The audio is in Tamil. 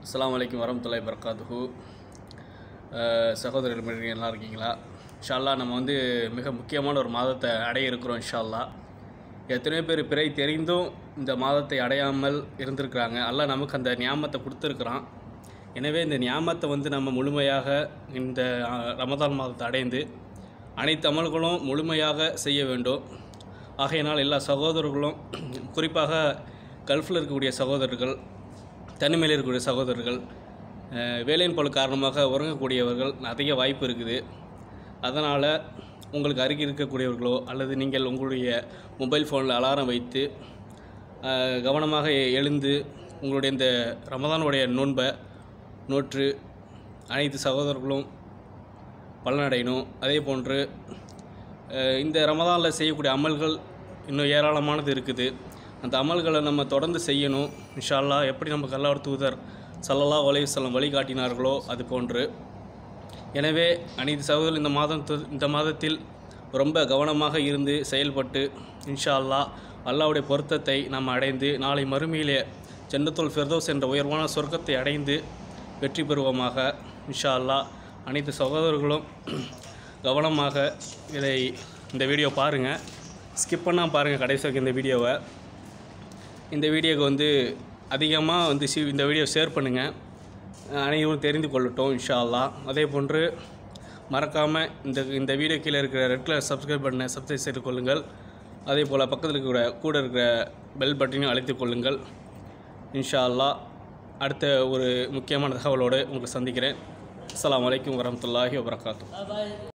அஸ்ஸலாமு அலைக்கும் வரமத்துல்லாஹி வபரகாத்துஹு சகோதரர்கள் மனிதர்கள் நல்லா இருக்கீங்களா இன்ஷால்லா நம்ம வந்து மிக முக்கியமான ஒரு மாதத்தை அடைய இருக்கிறோம் இன்ஷால்லா எத்தனையோ பேர் பிறை தெரிந்தும் இந்த மாதத்தை அடையாமல் இருந்திருக்கிறாங்க அல்லாஹ் நமக்கு அந்த ஞாபகத்தை கொடுத்துருக்குறான் எனவே இந்த ஞாபகத்தை வந்து நம்ம முழுமையாக இந்த அஹ், ரமதான் மாதத்தை அடைந்து அனைத்து அமல்களும் முழுமையாக செய்ய வேண்டும் ஆகையினால் எல்லா சகோதரர்களும் குறிப்பாக கல்ஃபில் இருக்கக்கூடிய சகோதரர்கள் தனிமையில் இருக்கக்கூடிய சகோதரர்கள் அஹ், வேலையின் பழு காரணமாக உறங்கக்கூடியவர்கள் அதிக வாய்ப்பு இருக்குது அதனால் உங்களுக்கு அருகில் இருக்கக்கூடியவர்களோ அல்லது நீங்கள் உங்களுடைய மொபைல் ஃபோனில் அலாரம் வைத்து அஹ், கவனமாக எ- எழுந்து உங்களுடைய இந்த ரமதானுடைய நோன்பை நோற்று அனைத்து சகோதரர்களும் பலனடையணும் அதே போன்று அஹ், இந்த ரமதானில் செய்யக்கூடிய அமல்கள் இன்னும் ஏராளமானது இருக்குது அந்த அமல்களை நம்ம தொடர்ந்து செய்யணும் இன்ஷா அல்லாஹ் எப்படி நமக்கு அல்லாஹ் தூதர் ஸல்லல்லாஹு அலைஹி வஸல்லம் வழிகாட்டினார்களோ அது போன்று எனவே அனைத்து சகோதரர்கள் இந்த மாதம் இந்த மாதத்தில் ரொம்ப கவனமாக இருந்து செயல்பட்டு இன்ஷா அல்லாஹ் அல்லாஹ்வுடைய பொருத்தத்தை நாம் அடைந்து நாளை மறுமையிலே ஜன்னத்துல் ஃபிர்தோஸ் என்ற உயர்வான சொர்க்கத்தை அடைந்து வெற்றி பெறுவோமாக இன்ஷா அல்லாஹ் அனைத்து சகோதரர்களும் கவனமாக இதை இந்த வீடியோ பாருங்கள் ஸ்கிப் பண்ணால் பாருங்கள் கடைசி வரைக்கும் இந்த வீடியோவை இந்த வீடியோக்கு வந்து அதிகமாக வந்து சி இந்த வீடியோ ஷேர் பண்ணுங்கள் அனைவரும் தெரிந்து கொள்ளட்டும் இன்ஷா அல்லாஹ் அதே போன்று மறக்காமல் இந்த இந்த வீடியோ கீழே இருக்கிற ரெட் கலர் சப்ஸ்கிரைப் பண்ண சப்ஸ்கிரைப் செய்து கொள்ளுங்கள் அதே போல் பக்கத்தில் இருக்கிற கூட இருக்கிற பெல் பட்டனையும் அழைத்துக் கொள்ளுங்கள் இன்ஷா அல்லாஹ் அடுத்த ஒரு முக்கியமான தகவலோடு உங்களை சந்திக்கிறேன் அஸ்ஸலாமு அலைக்கும் வரமத்துல்லாஹி வபரகாத்து